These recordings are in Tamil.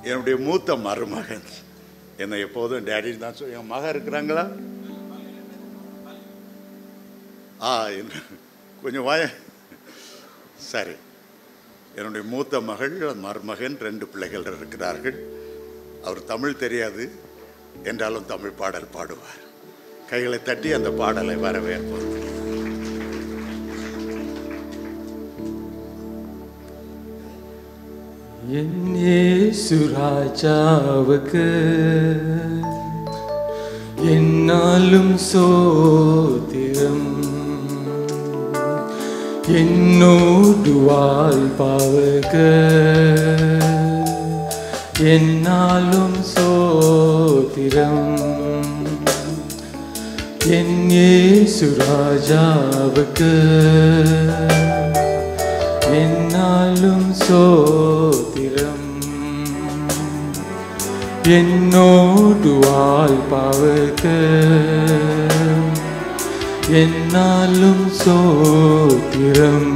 என்னுடைய மூத்த மருமகன் என்னை எப்போதும் டேடி தான் சொல்லி என் மகன் இருக்கிறாங்களா ஆ என்ன- கொஞ்சம் வாய சரி என்னுடைய மூத்த மகள் மருமகன் ரெண்டு பிள்ளைகள் இருக்கிறார்கள் அவர் தமிழ் தெரியாது என்றாலும் தமிழ் பாடல் பாடுவார் கைகளை தட்டி அந்த பாடலை வரவேற்போம் என் இயேசு ராஜாவுக்கு என்னாலும் சோத்திரம் என்னோடு வாழ்பாவுக்கு என்னாலும் சோத்திரம் என் இயேசு ராஜாவுக்கு என்னாலும் சோத்திரம் என்னோடு வாழ்பாவுக்கு என்னாலும் சோத்திரம்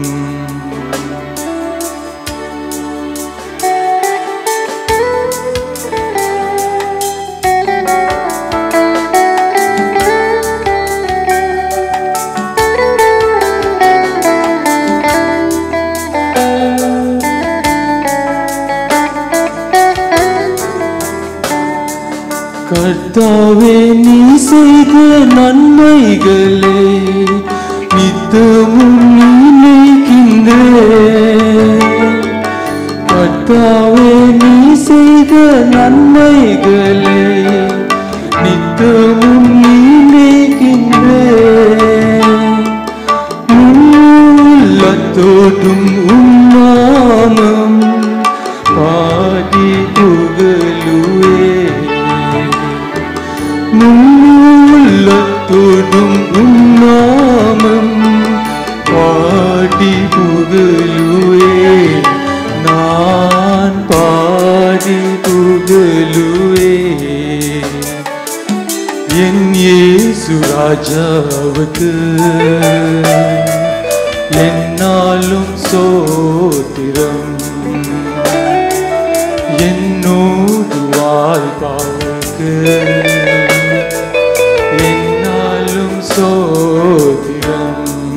கர்த்தாவே நீ செய்த நன்மைகளே நித்தமும் நினைக்கின்றேன் கர்த்தாவே நீ செய்த நன்மைகளே நித்தமும் நினைக்கின்றேன் உள்ளத்தோடும் உன்னாமம் பாடி புகழுவே உள்ளத்தோடும் உன்னாமம் பாடி புகழுவே நான் பாடி புகழுவே என் இயேசு ராஜாவுக்கு என்னாலும் சோத்திரம் என்னோடு வாழ்பாவுக்கு என்னாலும் சோத்திரம்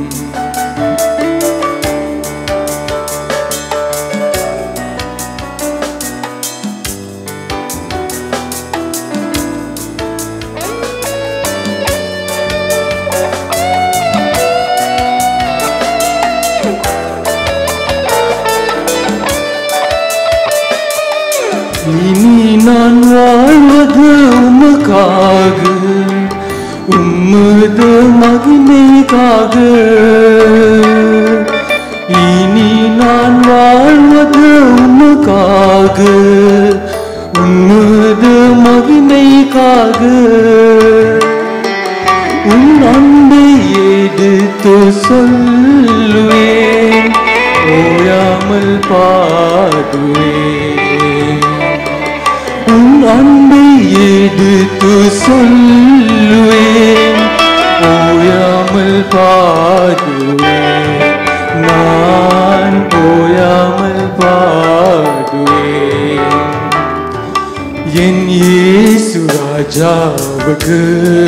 இனி நான் வாழ்வது உமக்காக உம்மது மகிமைக்காக இனி நான் வாழ்வது உமக்காக உம்மது மகிமைக்காக உன் அன்பை எடுத்து சொல்லுவேன் ஓயாமல் பாடுவேன் உன் அன்பை எடுத்து சொல்லுவேன் ஓயாமல் பாடுவேன் நான் ஓயாமல் பாடுவேன் என் இயேசு ராஜாவுக்கு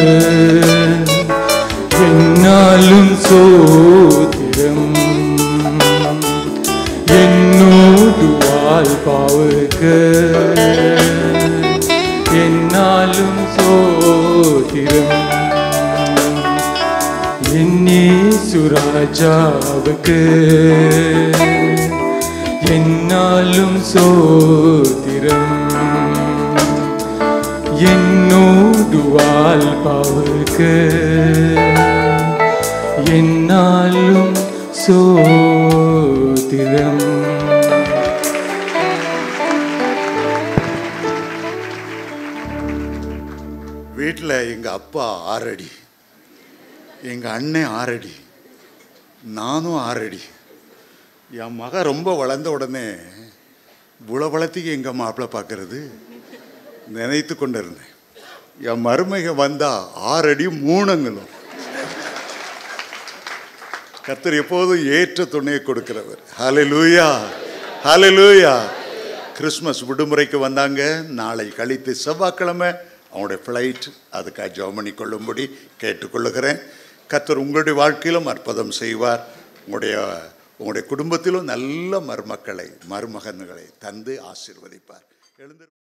என்னாலும் சோத்திரம் என்னோடு வாழ்பாவுக்கு என்னாலும் சோத்திரம் என் இயேசு ராஜாவுக்கு என்னாலும் சோத்திரம் என்னோடு வாழ்பாவுக்கு என்னாலும் சோத்திரம் வீட்டில் எங்கள் அப்பா ஆறடி எங்கள் அண்ணன் ஆறடி நானும் ஆறடி என் மக ரொம்ப வளர்ந்த உடனே இவ்வளோ வளர்த்திக்கு எங்கள் மாப்பிள்ளை பார்க்கறது நினைத்து கொண்டு இருந்தேன் என் மருமக வந்தா ஆறடி மூணங்களும் கர்த்தர் எப்போதும் ஏற்ற துணையை கொடுக்கிறவர் ஹalleluya ஹalleluya கிறிஸ்மஸ் விடுமுறைக்கு வந்தாங்க நாளை கழித்து செவ்வாய்க்கிழமை அவங்களுடைய ஃப்ளைட் அதுக்காக ஜெபம் பண்ணி கொள்ளும்படி கேட்டுக்கொள்ளுகிறேன் கர்த்தர் உங்களுடைய வாழ்க்கையிலும் அற்புதம் செய்வார் உங்களுடைய உங்களுடைய குடும்பத்திலும் நல்ல மருமக்களை மருமகன்களை தந்து ஆசீர்வதிப்பார் எழுந்து